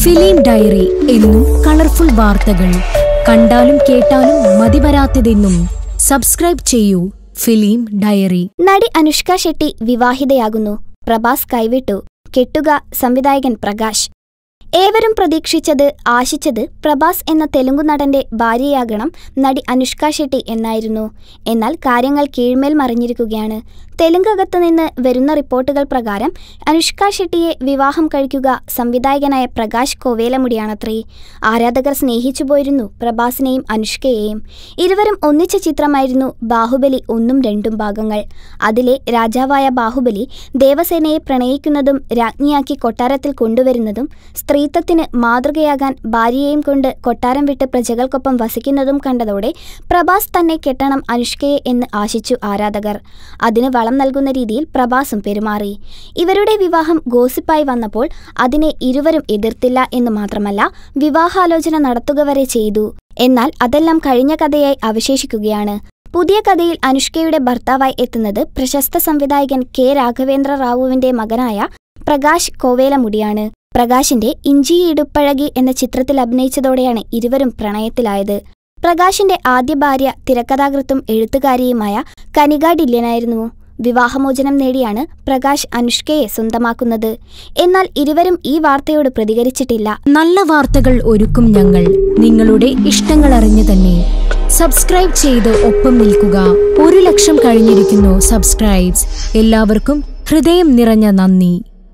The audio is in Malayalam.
ഫിലിം ഡയറി എന്നും കളർഫുൾ വാർത്തകൾ കണ്ടാലും കേട്ടാലും മതിവരാത്തതെന്നും സബ്സ്ക്രൈബ് ചെയ്യൂ ഫിലിം ഡയറി നടി അനുഷ്ക ഷെട്ടി വിവാഹിതയാകുന്നു പ്രഭാസ് കൈവിട്ടു കെട്ടുക സംവിധായകൻ പ്രകാശ് ഏവരും പ്രതീക്ഷിച്ചത് ആശിച്ചത് പ്രഭാസ് എന്ന തെലുങ്കു നടന്റെ ഭാര്യയാകണം നടി അനുഷ്ക ഷെട്ടി എന്നായിരുന്നു എന്നാൽ കാര്യങ്ങൾ കീഴ്മേൽ മറിഞ്ഞിരിക്കുകയാണ് തെലുങ്കകത്ത് നിന്ന് വരുന്ന റിപ്പോർട്ടുകൾ പ്രകാരം അനുഷ്ക ഷെട്ടിയെ വിവാഹം കഴിക്കുക സംവിധായകനായ പ്രകാശ് കോവേലമുടിയാണത്രേ ആരാധകർ സ്നേഹിച്ചു പോയിരുന്നു പ്രഭാസിനെയും അനുഷ്കയെയും ഇരുവരും ഒന്നിച്ച ചിത്രമായിരുന്നു ബാഹുബലി ഒന്നും രണ്ടും ഭാഗങ്ങൾ അതിലെ രാജാവായ ബാഹുബലി ദേവസേനയെ പ്രണയിക്കുന്നതും രാജ്ഞിയാക്കി കൊട്ടാരത്തിൽ കൊണ്ടുവരുന്നതും സ്ത്രീത്വത്തിന് മാതൃകയാകാൻ ഭാര്യയെയും കൊണ്ട് കൊട്ടാരം വിട്ട് പ്രജകൾക്കൊപ്പം വസിക്കുന്നതും കണ്ടതോടെ പ്രഭാസ് തന്നെ കെട്ടണം അനുഷ്കയെ എന്ന് ആശിച്ചു ആരാധകർ അതിന് വളം നൽകുന്ന രീതിയിൽ പ്രഭാസും പെരുമാറി ഇവരുടെ വിവാഹം ഗോസിപ്പായി വന്നപ്പോൾ അതിനെ ഇരുവരും എതിർത്തില്ല എന്ന് മാത്രമല്ല വിവാഹാലോചന നടത്തുക വരെ ചെയ്തു എന്നാൽ അതെല്ലാം കഴിഞ്ഞ കഥയായി അവശേഷിക്കുകയാണ് പുതിയ കഥയിൽ അനുഷ്കയുടെ ഭർത്താവായി എത്തുന്നത് പ്രശസ്ത സംവിധായകൻ കെ രാഘവേന്ദ്ര റാവുവിന്റെ മകനായ പ്രകാശ് കോവേലമുടിയാണ് പ്രകാശിന്റെ ഇഞ്ചി ഇടുപ്പഴകി എന്ന ചിത്രത്തിൽ അഭിനയിച്ചതോടെയാണ് ഇരുവരും പ്രണയത്തിലായത് പ്രകാശിന്റെ ആദ്യ ഭാര്യ തിരക്കഥാകൃത്തും എഴുത്തുകാരിയുമായ കനിക ഡില്യനായിരുന്നു വിവാഹമോചനം നേടിയാണ് പ്രകാശ് അനുഷ്കയെ സ്വന്തമാക്കുന്നത് എന്നാൽ ഇരുവരും ഈ വാർത്തയോട് പ്രതികരിച്ചിട്ടില്ല നല്ല വാർത്തകൾ ഒരുക്കും ഞങ്ങൾ നിങ്ങളുടെ ഇഷ്ടങ്ങൾ അറിഞ്ഞു തന്നെ സബ്സ്ക്രൈബ് ചെയ്ത് ഒപ്പം നിൽക്കുക ഒരു ലക്ഷം കഴിഞ്ഞിരിക്കുന്നു സബ്സ്ക്രൈബ്സ് എല്ലാവർക്കും ഹൃദയം നിറഞ്ഞ നന്ദി